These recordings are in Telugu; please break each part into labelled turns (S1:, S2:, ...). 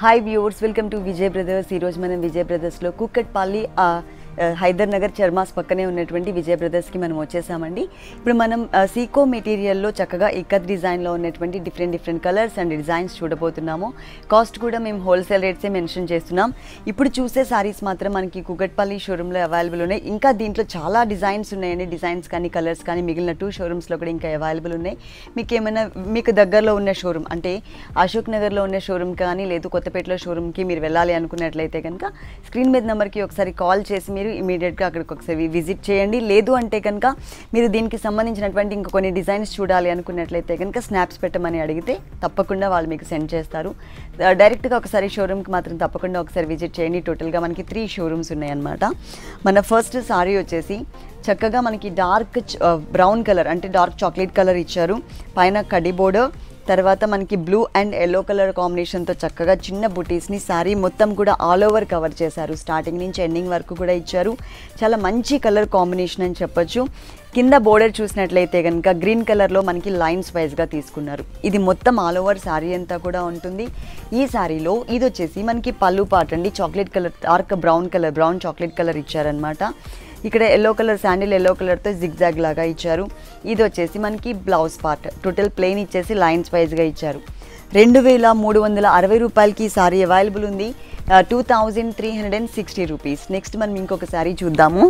S1: hi viewers welcome to Vijay brothers ఈరోజు మనం విజయ్ బ్రదర్స్లో కుక్కట్పల్లి ఆ, ఆ, హైదర్ నగర్ చర్మాస్ పక్కనే ఉన్నటువంటి విజయ్ బ్రదర్స్కి మనం వచ్చేసామండి ఇప్పుడు మనం ఆ, సీకో మెటీరియల్లో చక్కగా ఇక్కత్ డిజైన్లో ఉన్నటువంటి different different colours and designs చూడబోతున్నాము కాస్ట్ కూడా మేము హోల్సేల్ రేట్సే మెన్షన్ చేస్తున్నాం ఇప్పుడు చూసే సారీస్ మాత్రం మనకి కుకట్పల్లి షోరూంలో అవైలబుల్ ఉన్నాయి ఇంకా దీంట్లో చాలా డిజైన్స్ ఉన్నాయండి డిజైన్స్ కానీ కలర్స్ కానీ మిగిలిన టూ షోరూమ్స్లో కూడా ఇంకా అవైలబుల్ ఉన్నాయి మీకు ఏమైనా మీకు దగ్గరలో ఉన్న షోరూమ్ అంటే అశోక్ నగర్లో ఉన్న షోరూమ్ కానీ లేదు కొత్తపేటలో షోరూమ్కి మీరు వెళ్ళాలి అనుకున్నట్లయితే కనుక స్క్రీన్ మీద నెంబర్కి ఒకసారి కాల్ చేసి మీరు ఇమీడియట్గా అక్కడికి ఒకసారి విజిట్ చేయండి లేదు అంటే కనుక మీరు దీనికి సంబంధించినటువంటి ఇంక కొన్ని డిజైన్స్ చూడాలి అనుకున్నట్లయితే కనుక స్నాప్స్ పెట్టమని అడిగితే తప్పకుండా వాళ్ళు మీకు సెండ్ చేస్తారు డైరెక్ట్గా ఒకసారి షోరూమ్కి మాత్రం తప్పకుండా ఒకసారి విజిట్ చేయండి టోటల్గా మనకి త్రీ షోరూమ్స్ ఉన్నాయన్నమాట మన ఫస్ట్ సారీ వచ్చేసి చక్కగా మనకి డార్క్ బ్రౌన్ కలర్ అంటే డార్క్ చాక్లెట్ కలర్ ఇచ్చారు పైన కడి బోర్డర్ తర్వాత మనకి బ్లూ అండ్ ఎల్లో కలర్ కాంబినేషన్తో చక్కగా చిన్న బుటీస్ని సారీ మొత్తం కూడా ఆల్ ఓవర్ కవర్ చేశారు స్టార్టింగ్ నుంచి ఎండింగ్ వరకు కూడా ఇచ్చారు చాలా మంచి కలర్ కాంబినేషన్ అని చెప్పొచ్చు కింద బోర్డర్ చూసినట్లయితే కనుక గ్రీన్ కలర్లో మనకి లైన్స్ వైజ్గా తీసుకున్నారు ఇది మొత్తం ఆల్ ఓవర్ శారీ అంతా కూడా ఉంటుంది ఈ శారీలో ఇది వచ్చేసి మనకి పళ్ళు పాట అండి chocolate colour dark brown colour brown chocolate colour ఇచ్చారనమాట ఇక్కడ ఎల్లో కలర్ శాండిల్ ఎల్లో కలర్తో జిగ్జాగ్ లాగా ఇచ్చారు ఇది వచ్చేసి మనకి బ్లౌజ్ పార్ట్ టోటల్ ప్లెయిన్ ఇచ్చేసి లైన్స్ వైజ్గా ఇచ్చారు రెండు వేల మూడు వందల అరవై రూపాయలకి ఈ సారీ అవైలబుల్ ఉంది two thousand three hundred and sixty rupees next మనం ఇంకొక సారీ చూద్దాము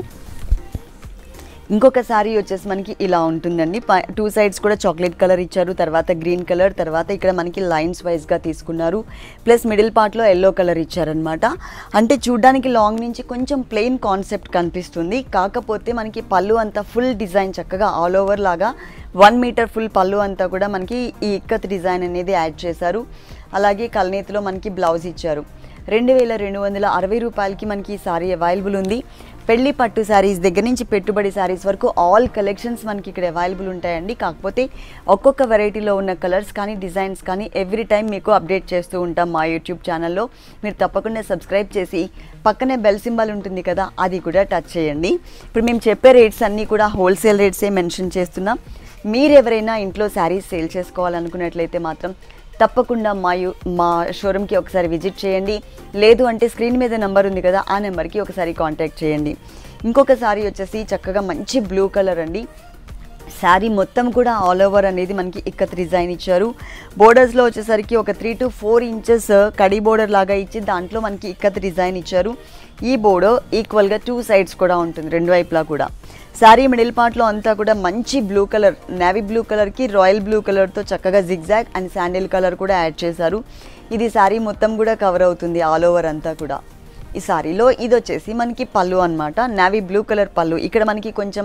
S1: ఇంకొక సారీ వచ్చేసి మనకి ఇలా ఉంటుందండి టూ సైడ్స్ కూడా చాక్లెట్ కలర్ ఇచ్చారు తర్వాత గ్రీన్ కలర్ తర్వాత ఇక్కడ మనకి లైన్స్ వైజ్గా తీసుకున్నారు ప్లస్ మిడిల్ పార్ట్లో ఎల్లో కలర్ ఇచ్చారనమాట అంటే చూడ్డానికి లాంగ్ నుంచి కొంచెం ప్లెయిన్ కాన్సెప్ట్ కనిపిస్తుంది కాకపోతే మనకి పళ్ళు అంతా ఫుల్ డిజైన్ చక్కగా ఆల్ ఓవర్ లాగా వన్ మీటర్ ఫుల్ పళ్ళు అంతా కూడా మనకి ఈ ఇక్కత్ డిజైన్ అనేది యాడ్ చేశారు అలాగే కల్నేతిలో మనకి బ్లౌజ్ ఇచ్చారు రెండు వేల రెండు వందల అరవై రూపాయలకి మనకి ఈ సారీ అవైలబుల్ ఉంది పెళ్లి పట్టు శారీస్ దగ్గర నుంచి పెట్టుబడి శారీస్ వరకు ఆల్ కలెక్షన్స్ మనకి ఇక్కడ అవైలబుల్ ఉంటాయండి కాకపోతే ఒక్కొక్క వెరైటీలో ఉన్న కలర్స్ కానీ డిజైన్స్ కానీ ఎవ్రీ టైం మీకు అప్డేట్ చేస్తూ ఉంటాం మా యూట్యూబ్ ఛానల్లో మీరు తప్పకుండా సబ్స్క్రైబ్ చేసి పక్కనే బెల్ సింబల్ ఉంటుంది కదా అది కూడా టచ్ చేయండి ఇప్పుడు మేము చెప్పే రేట్స్ అన్నీ కూడా హోల్సేల్ రేట్సే మెన్షన్ చేస్తున్నాం మీరు ఎవరైనా ఇంట్లో శారీస్ సేల్ చేసుకోవాలనుకున్నట్లయితే మాత్రం తప్పకుండా మా యు మా షోరూమ్కి ఒకసారి విజిట్ చేయండి లేదు అంటే స్క్రీన్ మీద నెంబర్ ఉంది కదా ఆ నెంబర్కి ఒకసారి కాంటాక్ట్ చేయండి ఇంకొక సారీ వచ్చేసి చక్కగా మంచి బ్లూ కలర్ అండి శారీ మొత్తం కూడా ఆల్ ఓవర్ అనేది మనకి ఇక్కత్ డిజైన్ ఇచ్చారు బోర్డర్స్లో వచ్చేసరికి ఒక త్రీ టు ఫోర్ ఇంచెస్ కడి బోర్డర్ లాగా ఇచ్చి దాంట్లో మనకి ఇక్కత్ డిజైన్ ఇచ్చారు ఈ బోర్డర్ ఈక్వల్గా టూ సైడ్స్ కూడా ఉంటుంది రెండు వైపులా కూడా శారీ మిడిల్ పార్ట్లో అంతా కూడా మంచి బ్లూ కలర్ నేవీ బ్లూ కలర్కి రాయల్ బ్లూ కలర్తో చక్కగా జిగ్జాగ్ అండ్ శాండిల్ కలర్ కూడా యాడ్ చేశారు ఇది శారీ మొత్తం కూడా కవర్ అవుతుంది ఆల్ ఓవర్ అంతా కూడా ఈ సారీలో ఇది వచ్చేసి మనకి పళ్ళు అనమాట నావీ బ్లూ కలర్ పళ్ళు ఇక్కడ మనకి కొంచెం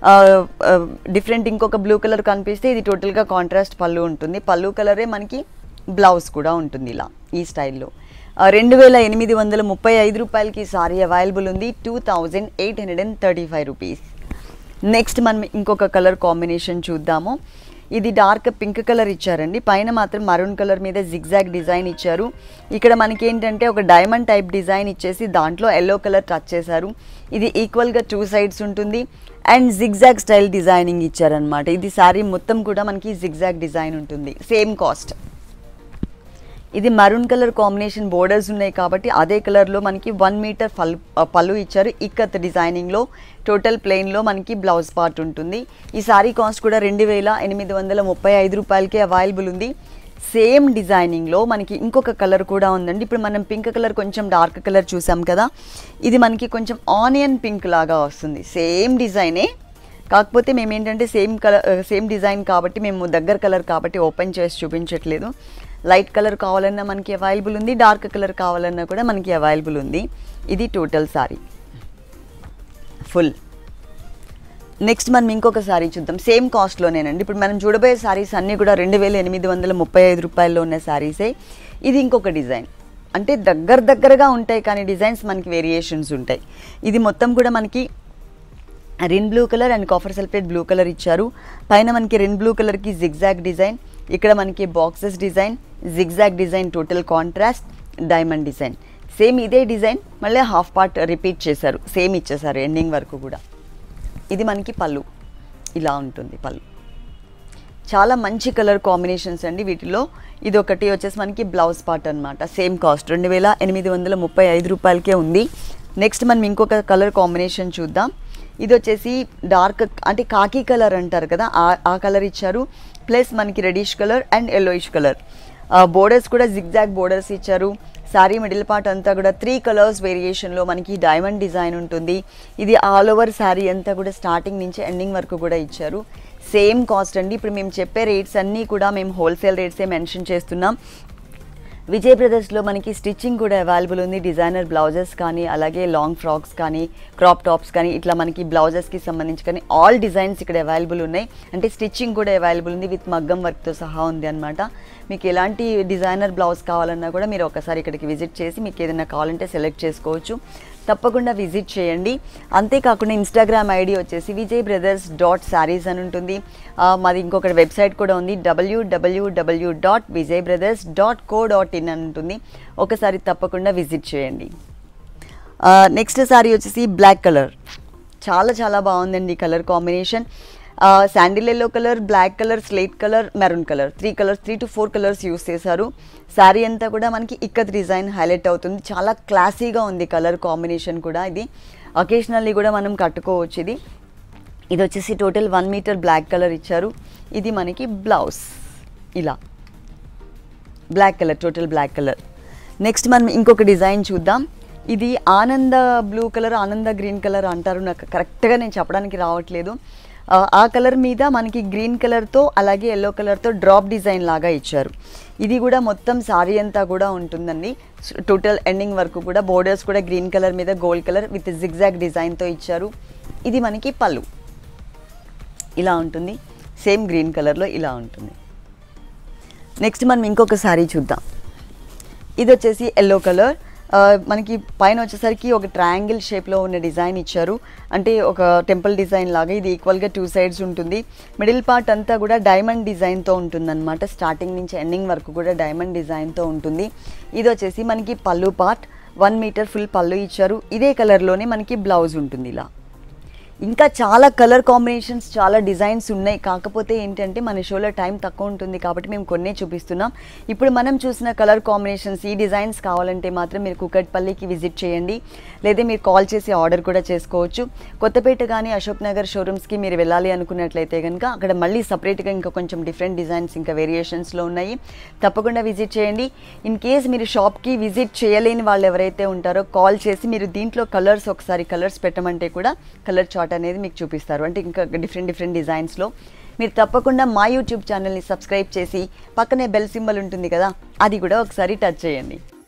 S1: డిఫరెంట్ ఇంకొక బ్లూ కలర్ కనిపిస్తే ఇది టోటల్గా కాంట్రాస్ట్ పళ్ళు ఉంటుంది పళ్ళు కలరే మనకి బ్లౌజ్ కూడా ఉంటుంది ఇలా ఈ స్టైల్లో రెండు వేల ఎనిమిది వందల ముప్పై ఐదు రూపాయలకి సారీ అవైలబుల్ ఉంది two thousand eight hundred and thirty five rupees next మనం ఇంకొక కలర్ కాంబినేషన్ చూద్దాము ఇది డార్క్ పింక్ కలర్ ఇచ్చారండి పైన మాత్రం మరూన్ కలర్ మీద జిగ్జాగ్ డిజైన్ ఇచ్చారు ఇక్కడ మనకి ఏంటంటే ఒక డైమండ్ టైప్ డిజైన్ ఇచ్చేసి దాంట్లో ఎల్లో కలర్ టచ్ చేశారు ఇది ఈక్వల్గా టూ సైడ్స్ ఉంటుంది అండ్ జిగ్జాగ్ స్టైల్ డిజైనింగ్ ఇచ్చారనమాట ఇది శారీ మొత్తం కూడా మనకి జిగ్జాగ్ డిజైన్ ఉంటుంది సేమ్ కాస్ట్ ఇది మరూన్ కలర్ కాంబినేషన్ బోర్డర్స్ ఉన్నాయి కాబట్టి అదే కలర్లో మనకి వన్ మీటర్ పల్ పళ్ళు ఇచ్చారు ఇక్కత్ డిజైనింగ్లో టోటల్ ప్లెయిన్లో మనకి బ్లౌజ్ పార్ట్ ఉంటుంది ఈ సారీ కాస్ట్ కూడా రెండు వేల ఎనిమిది వందల ముప్పై ఐదు రూపాయలకి అవైలబుల్ ఉంది సేమ్ డిజైనింగ్లో మనకి ఇంకొక కలర్ కూడా ఉందండి ఇప్పుడు మనం పింక్ కలర్ కొంచెం డార్క్ కలర్ చూసాం కదా ఇది మనకి కొంచెం ఆనియన్ పింక్ లాగా వస్తుంది సేమ్ డిజైనే కాకపోతే మేము ఏంటంటే సేమ్ కలర్ సేమ్ డిజైన్ కాబట్టి మేము దగ్గర కలర్ కాబట్టి ఓపెన్ చేసి చూపించట్లేదు లైట్ కలర్ కావాలన్నా మనకి అవైలబుల్ ఉంది డార్క్ కలర్ కావాలన్నా కూడా మనకి అవైలబుల్ ఉంది ఇది టోటల్ సారీ ఫుల్ నెక్స్ట్ మనం ఇంకొక సారీ చూద్దాం సేమ్ కాస్ట్లోనేనండి ఇప్పుడు మనం చూడబోయే సారీస్ అన్నీ కూడా రెండు వేల ఎనిమిది వందల ముప్పై ఐదు రూపాయల్లో ఉన్న సారీసే ఇది ఇంకొక డిజైన్ అంటే దగ్గర దగ్గరగా ఉంటాయి కానీ డిజైన్స్ మనకి వేరియేషన్స్ ఉంటాయి ఇది మొత్తం కూడా మనకి Rin blue colour and copper sulphate blue colour ఇచ్చారు పైన మనకి రిన్ బ్లూ కలర్కి జిగ్జాగ్ డిజైన్ ఇక్కడ మనకి boxes design zigzag design total contrast diamond design same ఇదే డిజైన్ మళ్ళీ హాఫ్ పార్ట్ రిపీట్ చేశారు సేమ్ ఇచ్చేసారు ఎండింగ్ వరకు కూడా ఇది మనకి పళ్ళు ఇలా ఉంటుంది పళ్ళు చాలా మంచి కలర్ కాంబినేషన్స్ అండి వీటిలో ఇది ఒకటి వచ్చేసి మనకి బ్లౌజ్ పార్ట్ అనమాట సేమ్ కాస్ట్ రెండు వేల ఎనిమిది వందల ముప్పై ఐదు రూపాయలకే ఉంది నెక్స్ట్ మనం ఇంకొక కలర్ కాంబినేషన్ చూద్దాం ఇది వచ్చేసి డార్క్ అంటే కాకి కలర్ అంటారు కదా ఆ- ఆ కలర్ ఇచ్చారు ప్లస్ మనకి reddish colour and yellowish colour borders కూడా జిగ్జాగ్ బోర్డర్స్ ఇచ్చారు శారీ మిడిల్ పార్ట్ అంతా కూడా త్రీ కలర్స్ వేరియేషన్లో మనకి డైమండ్ డిజైన్ ఉంటుంది ఇది ఆల్ ఓవర్ శారీ అంతా కూడా స్టార్టింగ్ నుంచి ఎండింగ్ వరకు కూడా ఇచ్చారు సేమ్ కాస్ట్ అండి ఇప్పుడు మేము చెప్పే రేట్స్ అన్నీ కూడా మేము హోల్సేల్ రేట్సే మెన్షన్ చేస్తున్నాం విజయ్ బ్రదర్స్లో మనకి స్టిచ్చింగ్ కూడా అవైలబుల్ ఉంది డిజైనర్ బ్లౌజెస్ కానీ అలాగే లాంగ్ ఫ్రాక్స్ కానీ క్రాప్ టాప్స్ కానీ ఇట్లా మనకి బ్లౌజెస్కి సంబంధించి కానీ ఆల్ డిజైన్స్ ఇక్కడ అవైలబుల్ ఉన్నాయి అంటే స్టిచ్చింగ్ కూడా అవైలబుల్ ఉంది విత్ మగ్గం వర్క్తో సహా ఉంది అనమాట మీకు ఎలాంటి డిజైనర్ బ్లౌజ్ కావాలన్నా కూడా మీరు ఒకసారి ఇక్కడికి విజిట్ చేసి మీకు ఏదైనా కావాలంటే సెలెక్ట్ చేసుకోవచ్చు తప్పకుండా విజిట్ చేయండి అంతేకాకుండా ఇన్స్టాగ్రామ్ ఐడి వచ్చేసి విజయ్ బ్రదర్స్ డాట్ శారీస్ అని ఉంటుంది ఆ, మాది ఇంకొక వెబ్సైట్ కూడా ఉంది WWW dot Vijay brothers dot co dot in అని ఉంటుంది ఒకసారి తప్పకుండా విజిట్ చేయండి నెక్స్ట్ శారీ వచ్చేసి బ్లాక్ కలర్ చాలా చాలా బాగుందండి colour combination sandal yellow colour black colour slate colour maroon colour three colours three to four colours use చేశారు శారీ అంతా కూడా మనకి ఇక్కత్ డిజైన్ హైలైట్ అవుతుంది చాలా క్లాసీగా ఉంది కలర్ కాంబినేషన్ కూడా ఇది అకేషనల్లీ కూడా మనం కట్టుకోవచ్చు ఇది ఇది వచ్చేసి total one metre black colour ఇచ్చారు ఇది మనకి బ్లౌజ్ ఇలా black colour total black colour next మనం ఇంకొక డిజైన్ చూద్దాం ఇది ఆనంద బ్లూ కలర్ ఆనంద గ్రీన్ కలర్ అంటారు నాకు కరెక్ట్గా నేను చెప్పడానికి రావట్లేదు ఆ, ఆ కలర్ మీద మనకి గ్రీన్ కలర్తో అలాగే ఎల్లో కలర్తో డ్రాప్ డిజైన్ లాగా ఇచ్చారు ఇది కూడా మొత్తం సారీ అంతా కూడా ఉంటుందండి టోటల్ ఎండింగ్ వరకు కూడా బోర్డర్స్ కూడా గ్రీన్ కలర్ మీద గోల్డ్ కలర్ విత్ జిగ్జాగ్ డిజైన్తో ఇచ్చారు ఇది మనకి పళ్ళు ఇలా ఉంటుంది సేమ్ గ్రీన్ కలర్లో ఇలా ఉంటుంది నెక్స్ట్ మనం ఇంకొక శారీ చూద్దాం ఇది వచ్చేసి ఎల్లో కలర్ మనకి పైన వచ్చేసరికి ఒక ట్రయాంగిల్ షేప్లో ఉన్న డిజైన్ ఇచ్చారు అంటే ఒక టెంపుల్ డిజైన్ లాగా ఇది ఈక్వల్గా టూ సైడ్స్ ఉంటుంది మిడిల్ పార్ట్ అంతా కూడా డైమండ్ డిజైన్తో ఉంటుందన్నమాట స్టార్టింగ్ నుంచి ఎండింగ్ వరకు కూడా డైమండ్ డిజైన్తో ఉంటుంది ఇది వచ్చేసి మనకి పళ్ళు పార్ట్ వన్ మీటర్ ఫుల్ పళ్ళు ఇచ్చారు ఇదే కలర్లోనే మనకి బ్లౌజ్ ఉంటుంది ఇలా ఇంకా చాలా కలర్ కాంబినేషన్స్ చాలా డిజైన్స్ ఉన్నాయి కాకపోతే ఏంటంటే మన షోలో టైం తక్కువ ఉంటుంది కాబట్టి మేము కొన్నే చూపిస్తున్నాం ఇప్పుడు మనం చూసిన కలర్ కాంబినేషన్స్ ఈ డిజైన్స్ కావాలంటే మాత్రం మీరు కుకట్పల్లికి విజిట్ చేయండి లేదా మీరు కాల్ చేసి ఆర్డర్ కూడా చేసుకోవచ్చు కొత్తపేట కానీ అశోక్ నగర్ షోరూమ్స్కి మీరు వెళ్ళాలి అనుకున్నట్లయితే కనుక అక్కడ మళ్ళీ సపరేట్గా ఇంకా కొంచెం డిఫరెంట్ డిజైన్స్ ఇంకా వేరియేషన్స్లో ఉన్నాయి తప్పకుండా విజిట్ చేయండి ఇన్ కేస్ మీరు షాప్కి విజిట్ చేయలేని వాళ్ళు ఎవరైతే ఉంటారో కాల్ చేసి మీరు దీంట్లో కలర్స్ ఒకసారి కలర్స్ పెట్టమంటే కూడా కలర్ చార్ట్ అనేది మీకు చూపిస్తారు అంటే ఇంకా డిఫరెంట్ డిఫరెంట్ డిజైన్స్లో మీరు తప్పకుండా మా యూట్యూబ్ ఛానల్ని సబ్స్క్రైబ్ చేసి పక్కనే బెల్ సింబల్ ఉంటుంది కదా అది కూడా ఒకసారి టచ్ చేయండి